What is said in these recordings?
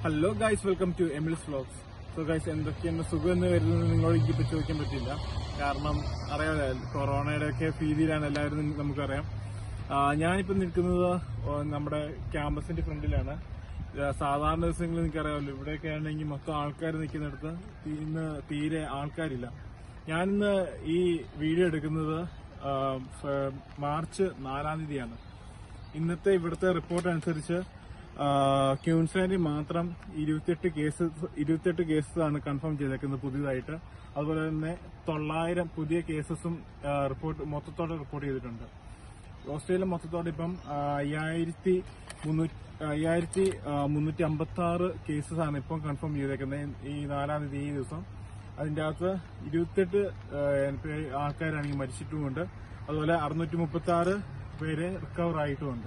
Hello guys welcome to Emil's vlogs so guys എന്തൊക്കെയാണ് സുഖം എന്ന് വരുന്നത് നിങ്ങളോട് എനിക്കിപ്പോൾ ചോദിക്കാൻ പറ്റില്ല കാരണം അറിയാമല്ലോ കൊറോണയുടെ ഒക്കെ ഭീതിയിലാണ് എല്ലാവരും നമുക്കറിയാം ആ, ഞാനിപ്പോൾ നിൽക്കുന്നത് ഓ, നമ്മുടെ ക്യാമ്പസിന്റെ ഫ്രണ്ടിലാണ് ആ, സാധാരണ ദിവസങ്ങളിൽ എനിക്കറിയാമല്ലോ ഇവിടെയൊക്കെ ആണെങ്കിൽ മൊത്തം ആൾക്കാർ നിൽക്കുന്നിടത്ത് ഇന്ന് തീരെ ആൾക്കാരില്ല ഞാനിന്ന് ഈ വീഡിയോ എടുക്കുന്നത് ആ, ഫ- മാർച്ച് നാലാം തീയതിയാണ് ഇന്നത്തെ ഇവിടുത്തെ റിപ്പോർട്ട് അനുസരിച്ച് ക്യൂൻസ്ലാൻഡിൽ മാത്രം ഇരുപത്തിയെട്ട് കേസ് ഇരുപത്തിയെട്ട് കേസസ് ആണ് കൺഫേം ചെയ്തേക്കുന്നത് പുതിയതായിട്ട് അതുപോലെ തന്നെ തൊള്ളായിരം പുതിയ കേസസും റിപ്പോർട്ട് മൊത്തത്തോടെ റിപ്പോർട്ട് ചെയ്തിട്ടുണ്ട് ഓസ്ട്രേലിയ മൊത്തത്തോടെ ഇപ്പം ആ, അയ്യായിരത്തി മുന്നൂറ്റി അയ്യായിരത്തി ആ, മുന്നൂറ്റി അമ്പത്തി ആറ് കേസസ് ആണ് ഇപ്പം കൺഫേം ചെയ്തേക്കുന്നത് ഈ നാലാം തീയതി ഈ ദിവസം അതിന്റെ അകത്ത് ഇരുപത്തെട്ട് പേര് ആൾക്കാരാണെങ്കിൽ മരിച്ചിട്ടുമുണ്ട് അതുപോലെ അറുന്നൂറ്റി മുപ്പത്തി ആറ് പേര് റിക്കവർ ആയിട്ടുമുണ്ട്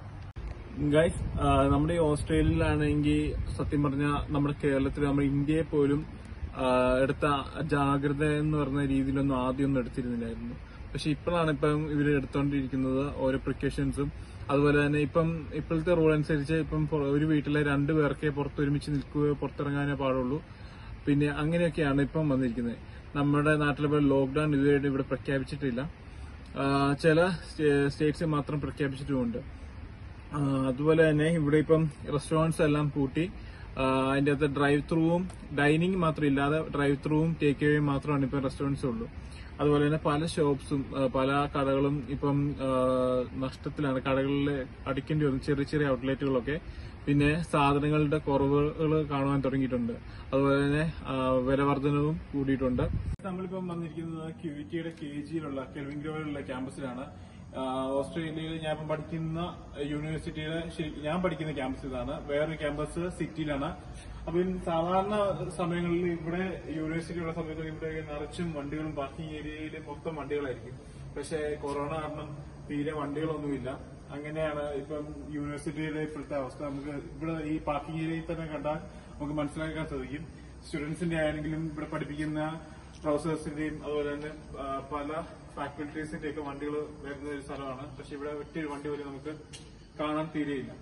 ഗൈസ് നമ്മുടെ ഈ ഓസ്ട്രേലിയയിലാണെങ്കിൽ സത്യം പറഞ്ഞ നമ്മുടെ കേരളത്തിൽ നമ്മുടെ ഇന്ത്യയെ പോലും ആ, എടുത്ത ജാഗ്രത എന്ന് പറഞ്ഞ രീതിയിലൊന്നും ആദ്യമൊന്നും എടുത്തിരുന്നില്ലായിരുന്നു പക്ഷെ ഇപ്പോഴാണ് ഇപ്പം ഇവർ എടുത്തോണ്ടിരിക്കുന്നത് ഓരോ പ്രിക്കോഷൻസും അതുപോലെ തന്നെ ഇപ്പം ഇപ്പോഴത്തെ റൂൾ അനുസരിച്ച് ഇപ്പം പൊ- ഒരു വീട്ടിലെ രണ്ടു പേർക്കേ പുറത്തൊരുമിച്ച് നിൽക്കുകയോ പുറത്തിറങ്ങാനേ പാടുള്ളൂ പിന്നെ അങ്ങനെയൊക്കെയാണ് ഇപ്പം വന്നിരിക്കുന്നത് നമ്മുടെ നാട്ടിലെ പോലെ ലോക്ക്ഡൌൺ ഇതുവരെ ഇവിടെ പ്രഖ്യാപിച്ചിട്ടില്ല ആ, ചില സ്റ്റേറ്റ്സ് മാത്രം പ്രഖ്യാപിച്ചിട്ടുമുണ്ട് ആ, അതുപോലെ തന്നെ ഇവിടെ ഇപ്പം റെസ്റ്റോറൻറ്റ്സ് എല്ലാം പൂട്ടി ആ, അതിന്റെ അകത്ത് ഡ്രൈവ് ത്രൂവും ഡൈനിങ് മാത്രം ഇല്ലാതെ ഡ്രൈവ് ത്രൂവും ടേക്ക് അവേ മാത്രമാണ് ഇപ്പം റെസ്റ്റോറൻറ്റ്സ് ഉള്ളൂ അതുപോലെ തന്നെ പല ഷോപ്സും ആ, പല കടകളും ഇപ്പം ആ, നഷ്ടത്തിലാണ് കടകളിൽ അടിക്കേണ്ടി വന്നു ചെറിയ ചെറിയ ഔട്ട്ലെറ്റുകളൊക്കെ പിന്നെ സാധനങ്ങളുടെ കുറവുകൾ കാണുവാൻ തുടങ്ങിയിട്ടുണ്ട് അതുപോലെ തന്നെ ആ, വിലവർധനവും കൂടിയിട്ടുണ്ട് നമ്മളിപ്പം വന്നിരിക്കുന്നത് ക്യൂറ്റിയുടെ കെ ജിയിലുള്ള കെൽവിൻ ഗ്രോയിലുള്ള ക്യാമ്പസിലാണ് ആ, ഓസ്ട്രേലിയയിൽ ഞാൻ ഇപ്പം പഠിക്കുന്ന യൂണിവേഴ്സിറ്റിയുടെ ശരി- ഞാൻ പഠിക്കുന്ന ക്യാമ്പസ് ഇതാണ് വേറൊരു ക്യാമ്പസ് സിറ്റിയിലാണ് അപ്പൊ ഈ സാധാരണ സമയങ്ങളിൽ ഇവിടെ യൂണിവേഴ്സിറ്റിയുള്ള സമയത്ത് ഇവിടെ നിറച്ചും വണ്ടികളും പാർക്കിംഗ് ഏരിയയിൽ മൊത്തം വണ്ടികളായിരിക്കും പക്ഷെ കൊറോണ കാരണം തീരെ വണ്ടികളൊന്നുമില്ല അങ്ങനെയാണ് ഇപ്പം യൂണിവേഴ്സിറ്റിയുടെ ഇപ്പോഴത്തെ അവസ്ഥ നമുക്ക് ഇവിടെ ഈ പാർക്കിംഗ് ഏരിയയിൽ തന്നെ കണ്ടാൽ നമുക്ക് മനസ്സിലാക്കാൻ സാധിക്കും സ്റ്റുഡൻസിന്റെ ആണെങ്കിലും ഇവിടെ പഠിപ്പിക്കുന്ന പ്രൊഫസേഴ്സിന്റെയും അതുപോലെ തന്നെ ആ, പല ഫാക്കൽറ്റീസിന്റെ ഒക്കെ വണ്ടികൾ വരുന്ന ഒരു സ്ഥലമാണ് പക്ഷെ ഇവിടെ ഒറ്റ ഒരു വണ്ടി പോലും നമുക്ക് കാണാൻ തീരെയില്ല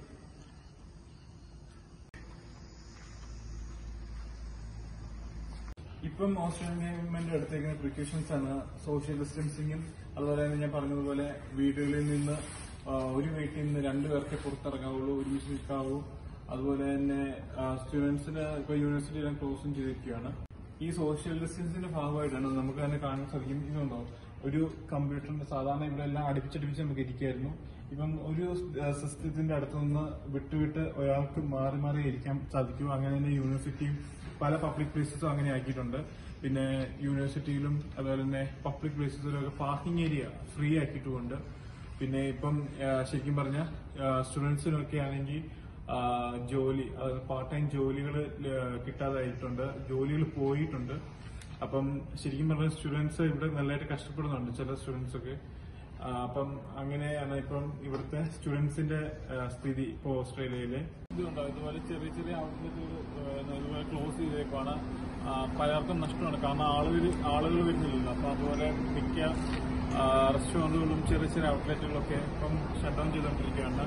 ഇപ്പം ഓസ്ട്രേലിയൻ ഗവൺമെന്റ് എടുത്തേക്കുന്ന പ്രിക്കോഷൻസ് ആണ് സോഷ്യൽ ഡിസ്റ്റൻസിങ്ങും അതുപോലെ തന്നെ ഞാൻ പറഞ്ഞതുപോലെ വീടുകളിൽ നിന്ന് ആ, ഒരു വീട്ടിൽ നിന്ന് രണ്ടുപേർക്ക് പുറത്തിറങ്ങാവുള്ളൂ ഒരുമിച്ച് നിൽക്കാവൂ അതുപോലെ തന്നെ സ്റ്റുഡൻസിന് ഇപ്പൊ യൂണിവേഴ്സിറ്റി എല്ലാം ക്ലോസും ചെയ്തിരിക്കുകയാണ് ഈ സോഷ്യൽ ഡിസ്റ്റൻസിന്റെ ഭാഗമായിട്ടാണ് നമുക്ക് തന്നെ കാണാൻ സാധിക്കും ഇതുണ്ടോ ഒരു കമ്പ്യൂട്ടറിന്റെ സാധാരണ ഇവിടെ എല്ലാം അടുപ്പിച്ചടുപ്പിച്ച് നമുക്ക് ഇരിക്കായിരുന്നു ഇപ്പം ഒരു സിസ്റ്റത്തിന്റെ അടുത്ത് നിന്ന് വിട്ടുവിട്ട് ഒരാൾക്ക് മാറി മാറി ഇരിക്കാൻ സാധിക്കും അങ്ങനെ തന്നെ യൂണിവേഴ്സിറ്റിയും പല പബ്ലിക് പ്ലേസസും അങ്ങനെ ആക്കിയിട്ടുണ്ട് പിന്നെ യൂണിവേഴ്സിറ്റിയിലും അതുപോലെ തന്നെ പബ്ലിക് പ്ലേസസിലും ഒക്കെ പാർക്കിംഗ് ഏരിയ ഫ്രീ ആക്കിയിട്ടുമുണ്ട് പിന്നെ ഇപ്പം ആ, ശരിക്കും പറഞ്ഞ സ്റ്റുഡൻസിനൊക്കെ ആണെങ്കിൽ ആ, ജോലി പാർട്ട് ടൈം ജോലികൾ കിട്ടാതായിട്ടുണ്ട് ജോലികൾ പോയിട്ടുണ്ട് അപ്പം ശരിക്കും പറഞ്ഞ സ്റ്റുഡൻസ് ഇവിടെ നല്ലതായിട്ട് കഷ്ടപ്പെടുന്നുണ്ട് ചില സ്റ്റുഡൻസ് ഒക്കെ ആ, അപ്പം അങ്ങനെയാണ് ഇപ്പം ഇവിടുത്തെ സ്റ്റുഡൻസിന്റെ ആ, സ്ഥിതി ഇപ്പോൾ ഓസ്ട്രേലിയയിലെ ഇതുണ്ടോ ഇതുപോലെ ചെറിയ ചെറിയ ഔട്ട്ലെറ്റുകൾ ഇതുപോലെ ക്ലോസ് ചെയ്തേക്കാണ് ആ, പലർക്കും നഷ്ടമാണ് കാരണം ആളുകൾ ആളുകൾ വരുന്നില്ലല്ലോ അപ്പൊ അതുപോലെ മിക്ക റെസ്റ്റോറന്റുകളും ചെറിയ ചെറിയ ഔട്ട്ലെറ്റുകളൊക്കെ ഇപ്പം ഷട്ട് ഡൗൺ ചെയ്തുകൊണ്ടിരിക്കുകയാണ്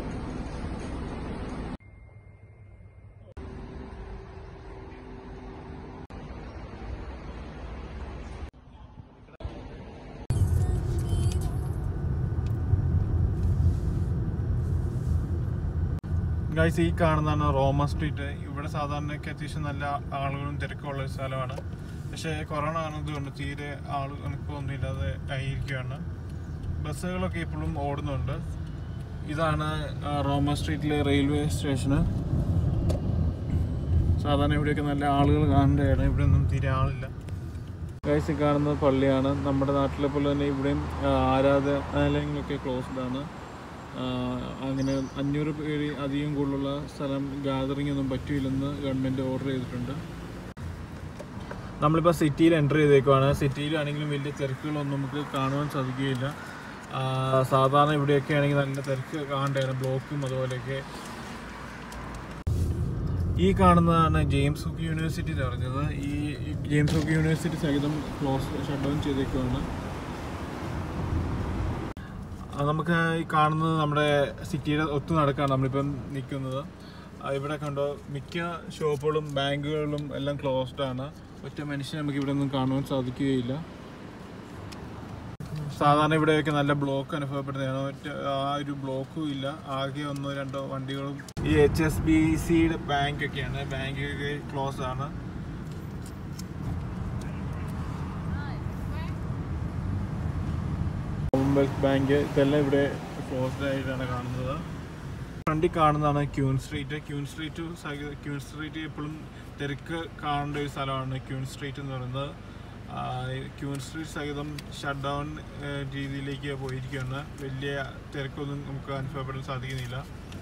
ഗൈസ് ഈ കാണുന്നതാണ് റോമ സ്ട്രീറ്റ് ഇവിടെ സാധാരണയൊക്കെ അത്യാവശ്യം നല്ല ആളുകളും തിരക്കുള്ള ഒരു സ്ഥലമാണ് പക്ഷേ കൊറോണ ആണതുകൊണ്ട് തീരെ ആള് കണക്കൊന്നും ഇല്ലാതെ ആയിരിക്കുകയാണ് ബസ്സുകളൊക്കെ ഇപ്പോഴും ഓടുന്നുണ്ട് ഇതാണ് ആ, റോമ സ്ട്രീറ്റിലെ റെയിൽവേ സ്റ്റേഷന് സാധാരണ ഇവിടെയൊക്കെ നല്ല ആളുകൾ കാണേണ്ടതാണ് ഇവിടെ ഒന്നും തീരെ ആളില്ല ഗൈസ് ഈ കാണുന്നത് പള്ളിയാണ് നമ്മുടെ നാട്ടിലെ പോലെ തന്നെ ഇവിടെയും ആ, ആരാധനാലയങ്ങളൊക്കെ ക്ലോസ്ഡ് ആണ് ആ, അങ്ങനെ അഞ്ഞൂറ് പേര് അധികം കൂടുതലുള്ള സ്ഥലം ഗാദറിംഗ് ഒന്നും പറ്റില്ലെന്ന് ഗവൺമെന്റ് ഓർഡർ ചെയ്തിട്ടുണ്ട് നമ്മളിപ്പോൾ സിറ്റിയിൽ എൻ്റർ ചെയ്തേക്കുവാണ് സിറ്റിയിലാണെങ്കിലും വലിയ തിരക്കുകളൊന്നും നമുക്ക് കാണുവാൻ സാധിക്കുകയില്ല ആ, സാധാരണ ഇവിടെയൊക്കെ ആണെങ്കിൽ നല്ല തിരക്ക് കാണേണ്ടതാണ് ബ്ലോക്കും അതുപോലെയൊക്കെ ഈ കാണുന്നതാണ് ജെയിംസ് ഹുക്ക് യൂണിവേഴ്സിറ്റി പറഞ്ഞത് ഈ ഈ ജെയിംസ് ഹുക്ക് യൂണിവേഴ്സിറ്റി സഹിതം ക്ലോസ് ഷട്ട് ഡൗൺ ചെയ്തേക്കുവാണ് ആ, നമുക്ക് ഈ കാണുന്നത് നമ്മുടെ സിറ്റിയുടെ ഒത്തു നടക്കാണ് നമ്മളിപ്പം നിൽക്കുന്നത് ആ, ആ, ഇവിടെ കണ്ടോ മിക്ക ഷോപ്പുകളും ബാങ്കുകളും എല്ലാം ക്ലോസ്ഡ് ആണ് ഒറ്റ മനുഷ്യനെ നമുക്ക് ഇവിടെ ഒന്നും കാണുവാൻ സാധിക്കുകയില്ല സാധാരണ ഇവിടെയൊക്കെ നല്ല ബ്ലോക്ക് അനുഭവപ്പെടുന്നതാണ് ഒറ്റ ആ ഒരു ബ്ലോക്കും ഇല്ല ആകെ ഒന്നോ രണ്ടോ വണ്ടികളും ഈ എച്ച് എസ് ബി സിയുടെ ബാങ്ക് ഒക്കെയാണ് ബാങ്ക് ഒക്കെ ക്ലോസ് ആണ് കോമൺവെൽത്ത് ബാങ്ക് ഇതെല്ലാം ഇവിടെ ക്ലോസ്ഡ് ആയിട്ടാണ് കാണുന്നത് ഫ്രണ്ടിൽ കാണുന്നതാണ് ക്യൂൻ സ്ട്രീറ്റ് ക്യൂൻ സ്ട്രീറ്റ് സഹി- ക്യൂൻ സ്ട്രീറ്റ് എപ്പോഴും തിരക്ക് കാണേണ്ട ഒരു സ്ഥലമാണ് ക്യൂൻ സ്ട്രീറ്റ് എന്ന് പറയുന്നത് ആ, ക്യൂൻ സ്ട്രീറ്റ് സഹിതം ഷട്ട് ഡൗൺ രീതിയിലേക്ക് പോയിരിക്കുകയാണ് വലിയ തിരക്കൊന്നും നമുക്ക് അനുഭവപ്പെടാൻ സാധിക്കുന്നില്ല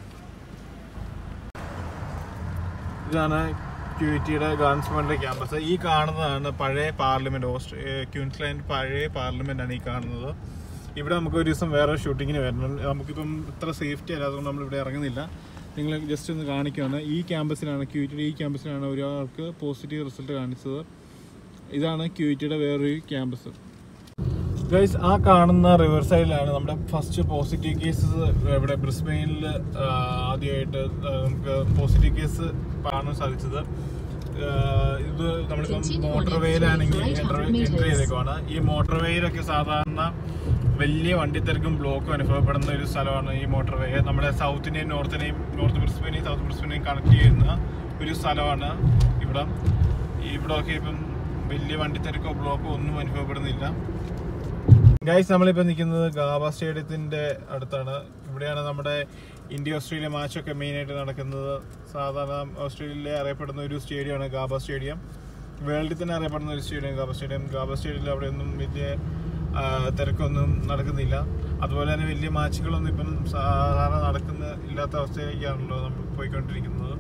ഇതാണ് ക്യൂറ്റിയുടെ ഗവൺമെന്റ് ക്യാമ്പസ് ഈ കാണുന്നതാണ് പഴയ പാർലമെന്റ് ഓസ്ട്രേ ക്യൂൻസ്ലാൻഡ് പഴയ പാർലമെന്റ് ആണ് ഈ കാണുന്നത് ഇവിടെ നമുക്ക് ഒരു ദിവസം വേറെ ഷൂട്ടിങ്ങിന് വരണം നമുക്കിപ്പം ഇത്ര സേഫ്റ്റി അല്ല അതുകൊണ്ട് നമ്മൾ ഇവിടെ ഇറങ്ങുന്നില്ല നിങ്ങൾ ജസ്റ്റ് ഒന്ന് കാണിക്കുകയാണ് ഈ ക്യാമ്പസിലാണ് ക്യൂറ്റിയുടെ ഈ ക്യാമ്പസിലാണ് ഒരാൾക്ക് പോസിറ്റീവ് റിസൾട്ട് കാണിച്ചത് ഇതാണ് ക്യൂറ്റിയുടെ വേറൊരു ക്യാമ്പസ് ഗൈസ് ആ കാണുന്ന റിവർ സൈഡിലാണ് നമ്മുടെ ഫസ്റ്റ് പോസിറ്റീവ് കേസസ് ഇവിടെ ബ്രിസ്ബെയിനിൽ ആദ്യമായിട്ട് ആ, നമുക്ക് പോസിറ്റീവ് കേസ് കാണാൻ സാധിച്ചത് ആ, ഇത് നമ്മളിപ്പം മോട്ടോർ വേയിലാണെങ്കിൽ എൻട്രി ചെയ്തേക്കുവാണ് ഈ മോട്ടോർ വേയിലൊക്കെ സാധാരണ വലിയ വണ്ടിത്തിരക്കും ബ്ലോക്കും അനുഭവപ്പെടുന്ന ഒരു സ്ഥലമാണ് ഈ മോട്ടോർ വേ നമ്മുടെ സൗത്തിനെയും നോർത്തിനെയും നോർത്ത് ബ്രിസ്ബനെയും സൗത്ത് ബ്രിസ്ബനെയും കണക്ട് ചെയ്യുന്ന ഒരു സ്ഥലമാണ് ഇവിടെ ഇവിടെയൊക്കെ ഇപ്പം വലിയ വണ്ടിത്തിരക്കോ ബ്ലോക്കോ ഒന്നും അനുഭവപ്പെടുന്നില്ല ഗൈസ് നമ്മളിപ്പോൾ നിൽക്കുന്നത് ഗാബ സ്റ്റേഡിയത്തിന്റെ അടുത്താണ് ഇവിടെയാണ് നമ്മുടെ ഇന്ത്യ ഓസ്ട്രേലിയ മാച്ചൊക്കെ മെയിനായിട്ട് നടക്കുന്നത് സാധാരണ ഓസ്ട്രേലിയയിലെ അറിയപ്പെടുന്ന ഒരു സ്റ്റേഡിയമാണ് ഗാബ സ്റ്റേഡിയം വേൾഡിൽ തന്നെ അറിയപ്പെടുന്ന ഒരു സ്റ്റേഡിയം ഗാബ സ്റ്റേഡിയം ഗാബ സ്റ്റേഡിയത്തിൽ അവിടെയൊന്നും വലിയ ആ, തിരക്കൊന്നും നടക്കുന്നില്ല അതുപോലെ തന്നെ വലിയ മാച്ചുകളൊന്നും ഇപ്പം സാധാരണ നടക്കുന്ന ഇല്ലാത്ത അവസ്ഥയിലേക്കാണല്ലോ നമ്മൾ പോയിക്കൊണ്ടിരിക്കുന്നത്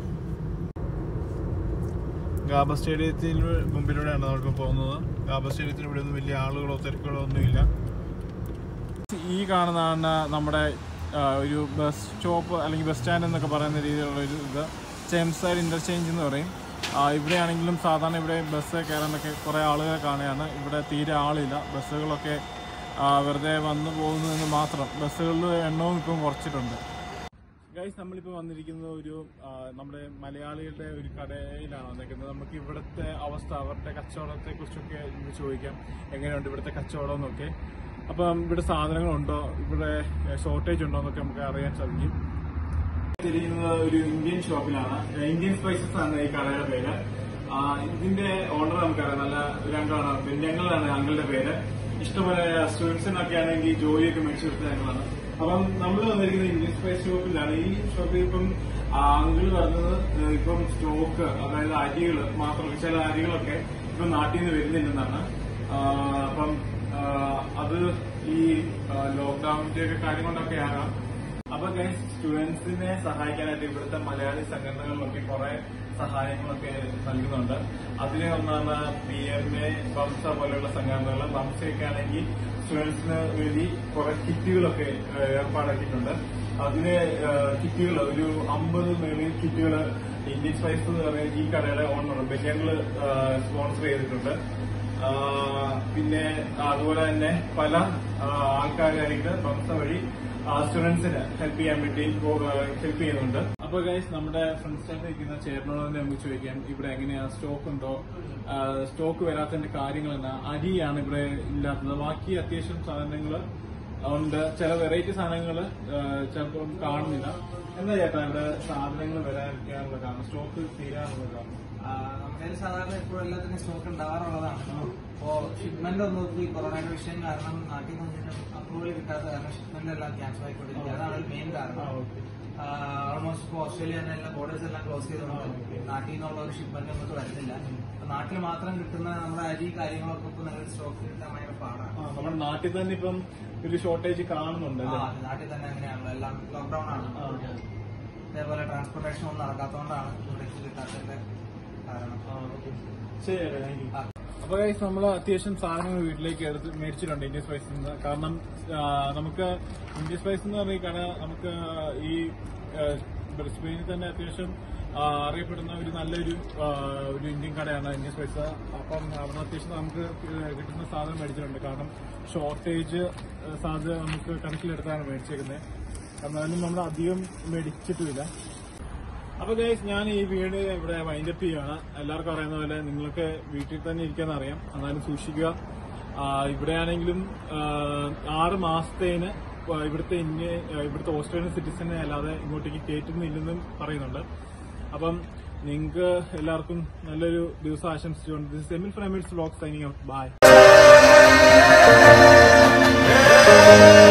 ഗാബ സ്റ്റേഡിയത്തിന് മുമ്പിലൂടെയാണ് നമ്മളിപ്പോൾ പോകുന്നത് ഗാബ സ്റ്റേഡിയത്തിന് ഇവിടെ ഒന്നും വലിയ ആളുകളോ തിരക്കുകളോ ഒന്നുമില്ല ഈ കാണുന്നതാണ് നമ്മുടെ ആ, ഒരു ബസ് സ്റ്റോപ്പ് അല്ലെങ്കിൽ ബസ് സ്റ്റാൻഡ് എന്നൊക്കെ പറയുന്ന രീതിയിലുള്ള ഒരു ഇത് ചെംസൈഡ് ഇൻ്റർചേഞ്ച് എന്ന് പറയും ആ, ഇവിടെയാണെങ്കിലും സാധാരണ ഇവിടെ ബസ് കയറാനൊക്കെ കുറേ ആളുകളെ കാണുകയാണ് ഇവിടെ തീരെ ആളില്ല ബസ്സുകളൊക്കെ ആ, വെറുതെ വന്നു പോകുന്നതെന്ന് മാത്രം ബസ്സുകളുടെ എണ്ണവും ഇപ്പം കുറച്ചിട്ടുണ്ട് ഗൈസ് നമ്മളിപ്പോൾ വന്നിരിക്കുന്നത് ഒരു ആ, നമ്മുടെ മലയാളികളുടെ ഒരു കടയിലാണ് വന്നിരിക്കുന്നത് നമുക്ക് ഇവിടുത്തെ അവസ്ഥ അവരുടെ കച്ചവടത്തെ കുറിച്ചൊക്കെ ഇന്ന് ചോദിക്കാം എങ്ങനെയുണ്ട് ഇവിടുത്തെ കച്ചവടം എന്നൊക്കെ അപ്പം ഇവിടെ സാധനങ്ങളുണ്ടോ ഇവിടെ ഷോർട്ടേജ് ഉണ്ടോ എന്നൊക്കെ നമുക്ക് അറിയാൻ സാധിക്കും തിരിയുന്നത് ഒരു ഇന്ത്യൻ ഷോപ്പിലാണ് ഇന്ത്യൻ സ്പൈസസ് ആണ് ഈ കടയുടെ പേര് ആ, ഇതിന്റെ ഓണർ നമുക്കറിയാം നല്ല ഒരു അംഗമാണ് ബെന്യങ്ങളാണ് അങ്കിളുടെ പേര് ഇഷ്ടംപോലെ സ്റ്റുഡൻസിനൊക്കെ ആണെങ്കിൽ ജോലിയൊക്കെ മേടിച്ചു കൊടുത്ത ഞങ്ങളാണ് അപ്പം നമ്മൾ വന്നിരിക്കുന്നത് ഇന്ത്യൻ സ്പൈസ് ഷോപ്പിലാണ് ഈ ഷോപ്പിൽ ഇപ്പം അങ്കിൾ പറഞ്ഞത് ഏഹ് ഇപ്പം സ്റ്റോക്ക് അതായത് അരികൾ മാത്രം ചില അരികളൊക്കെ ഇപ്പം നാട്ടിൽ നിന്ന് വരുന്നില്ലെന്നാണ് ആ, അപ്പം ആ, അത് ഈ ലോക്ക്ഡൌണിന്റെ ഒക്കെ കാര്യം കൊണ്ടൊക്കെ ആകാം അപ്പൊ സ്റ്റുഡൻസിനെ സഹായിക്കാനായിട്ട് ഇവിടുത്തെ മലയാളി സംഘടനകളിലൊക്കെ കുറെ സഹായങ്ങളൊക്കെ നൽകുന്നുണ്ട് അതിലെ ഒന്നാണ് പി എം എ ബംസ പോലെയുള്ള സംഘടനകൾ ബംസയൊക്കെ ആണെങ്കിൽ സ്റ്റുഡൻസിന് വേണ്ടി കുറെ കിറ്റുകളൊക്കെ ഏഹ്, ഏർപ്പാടാക്കിയിട്ടുണ്ട് അതിന് കിറ്റുകൾ ഒരു അമ്പത് മേളിൽ കിറ്റുകൾ ഇന്ത്യൻ സ്പൈസ് എന്ന് പറയുന്ന ഈ കടയുടെ ഓണർ ബെല്യങ്ങള് സ്പോൺസർ ചെയ്തിട്ടുണ്ട് ആ, പിന്നെ അതുപോലെ തന്നെ പല ആൾക്കാരായിട്ട് ബംസ വഴി സ്റ്റുഡൻസിന് ഹെൽപ്പ് ചെയ്യാൻ വേണ്ടി ഹെൽപ്പ് ചെയ്യുന്നുണ്ട് അപ്പൊ ഗൈസ് നമ്മുടെ ഫ്രണ്ട് സ്റ്റാൻഡിൽ ഇരിക്കുന്ന ചേട്ടനോട് തന്നെ നമുക്ക് ചോദിക്കാം ഇവിടെ എങ്ങനെയാ സ്റ്റോക്ക് ഉണ്ടോ സ്റ്റോക്ക് വരാത്തതിന്റെ കാര്യങ്ങൾ എന്നാ അരിയാണ് ഇവിടെ ഇല്ലാത്തത് ബാക്കി അത്യാവശ്യം സാധനങ്ങൾ ഉണ്ട് ചില വെറൈറ്റി സാധനങ്ങൾ ചിലപ്പം കാണുന്നില്ല എന്താ ചേട്ടാ ഇവിടെ സാധനങ്ങൾ വരാതിരിക്കാനുള്ള കാരണം സ്റ്റോക്ക് തീരാനുള്ള കാരണം നമ്മുടെ സാധാരണ എപ്പോഴും എല്ലാത്തിനും സ്റ്റോക്ക് ഉണ്ടാവാറുള്ളതാണ് അപ്പോ ഷിപ്മെന്റ് ഒന്നും ഈ കൊറോണയുടെ വിഷയം കാരണം നാട്ടിൽ നിന്ന് അപ്രൂവൽ കിട്ടാത്ത കാരണം ഷിപ്മെന്റ് എല്ലാം ക്യാൻസൽ ആയിക്കൊണ്ടിരിക്കുക അതാണ് ഒരു മെയിൻ കാരണം ഓൾമോസ്റ്റ് ഇപ്പോൾ ഓസ്ട്രേലിയ തന്നെ എല്ലാ ബോർഡേഴ്സ് എല്ലാം ക്ലോസ് ചെയ്തുകൊണ്ട് നാട്ടിൽ നിന്നുള്ള ഒരു ഷിപ്മെന്റ് നമുക്ക് വരുന്നില്ല അപ്പൊ നാട്ടിൽ മാത്രം കിട്ടുന്ന നമ്മുടെ അരി കാര്യങ്ങളൊക്കെ ഇപ്പൊ നിങ്ങൾക്ക് സ്റ്റോക്ക് കിട്ടാൻ ഭയങ്കര പാടാണ് ആ, നമ്മുടെ നാട്ടിൽ തന്നെ ഇപ്പം ഒരു ഷോർട്ടേജ് കാണുന്നുണ്ട് ആ, അല്ലേ അത് നാട്ടിൽ തന്നെ അങ്ങനെയാണല്ലോ എല്ലാം ലോക്ക്ഡൌൺ ആണ് അതേപോലെ ട്രാൻസ്പോർട്ടേഷൻ ഒന്നും നടക്കാത്തതുകൊണ്ടാണ് ഇവിടെ കിട്ടാത്തതിന്റെ കാരണം ശരി താങ്ക് യു ആ. അപ്പൊ guys, നമ്മള് അത്യാവശ്യം സാധനങ്ങൾ വീട്ടിലേക്ക് എടുത്ത് മേടിച്ചിട്ടുണ്ട് ഇന്ത്യൻ സ്പൈസിൽ നിന്ന് കാരണം ആ, നമുക്ക് ഇന്ത്യൻ സ്പൈസ് എന്ന് പറഞ്ഞ ഈ കട നമുക്ക് ഈ ആ, ബ്രിസ്ബെയിനിൽ തന്നെ അത്യാവശ്യം ആ, അറിയപ്പെടുന്ന ഒരു നല്ലൊരു ആ, ഒരു ഇന്ത്യൻ കടയാണ് ഇന്ത്യൻ സ്പൈസ് അപ്പം അവിടെ അത്യാവശ്യം നമുക്ക് കിട്ടുന്ന സാധനം മേടിച്ചിട്ടുണ്ട് കാരണം ഷോർട്ടേജ് സാധ്യത നമുക്ക് കണക്കിലെടുത്താണ് മേടിച്ചേക്കുന്നത് എന്നാലും നമ്മൾ അധികം മേടിച്ചിട്ടുമില്ല അപ്പൊ ഗൈസ് ഞാൻ ഈ വീട് ഇവിടെ വൈൻഡപ്പ് ചെയ്യുകയാണ് എല്ലാവർക്കും അറിയുന്ന പോലെ നിങ്ങൾക്ക് വീട്ടിൽ തന്നെ ഇരിക്കാന്ന് അറിയാം എന്നാലും സൂക്ഷിക്കുക ആ, ഇവിടെയാണെങ്കിലും ആ, ആറ് മാസത്തേന് ഇവിടുത്തെ ഇന്ത്യ ഇവിടുത്തെ ഓസ്ട്രേലിയൻ സിറ്റിസനെ അല്ലാതെ ഇങ്ങോട്ടേക്ക് കയറ്റുന്നില്ലെന്നും പറയുന്നുണ്ട് അപ്പം നിങ്ങൾക്ക് എല്ലാവർക്കും നല്ലൊരു ദിവസം ആശംസിച്ചുകൊണ്ട് this Emil from Emil's vlog signing out by